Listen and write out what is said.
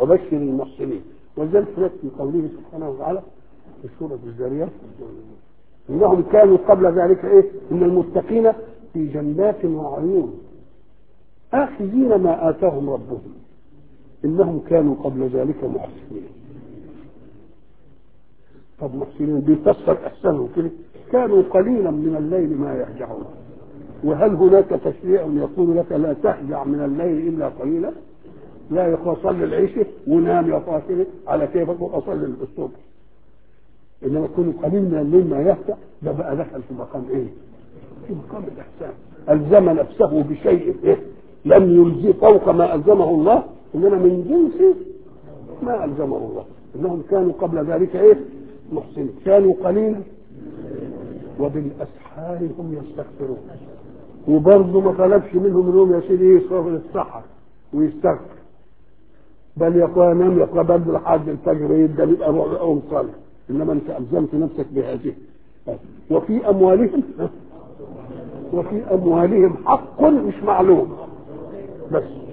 وبشر المحسنين ولذلك هناك في قوله سبحانه وتعالى في سورة الذاريات انهم كانوا قبل ذلك ايه ان المتقين في جنات وعيون اخذين ما اتاهم ربهم انهم كانوا قبل ذلك محسنين طب محسنين بيفسر احسانهم كده كانوا قليلا من الليل ما يهجعون وهل هناك تشريع يقول لك لا تهجع من الليل الا قليلا لا يا اخوة صلي العشاء ونام يا اخوة كده على كيفك واصلي الصبح انما كل قليل من الليل ما يهجع ده بقى دخل في مقام ايه؟ في مقام الاحسان الزم نفسه بشيء إيه؟ لم يلزم فوق ما الزمه الله انما من جنس ما الزمه الله انهم كانوا قبل ذلك ايه؟ محسنين كانوا قليلا وبالاسحار هم يستغفرون وبرضه ما طلبش منهم انهم يا سيدي يصرفوا للسحر ويستغفر بل يقول نام يقول بل لحد الفجر يبدا يبقى روح قوم صلي انما انت الزمت نفسك بهذه وفي اموالهم وفي اموالهم حق مش معلوم بس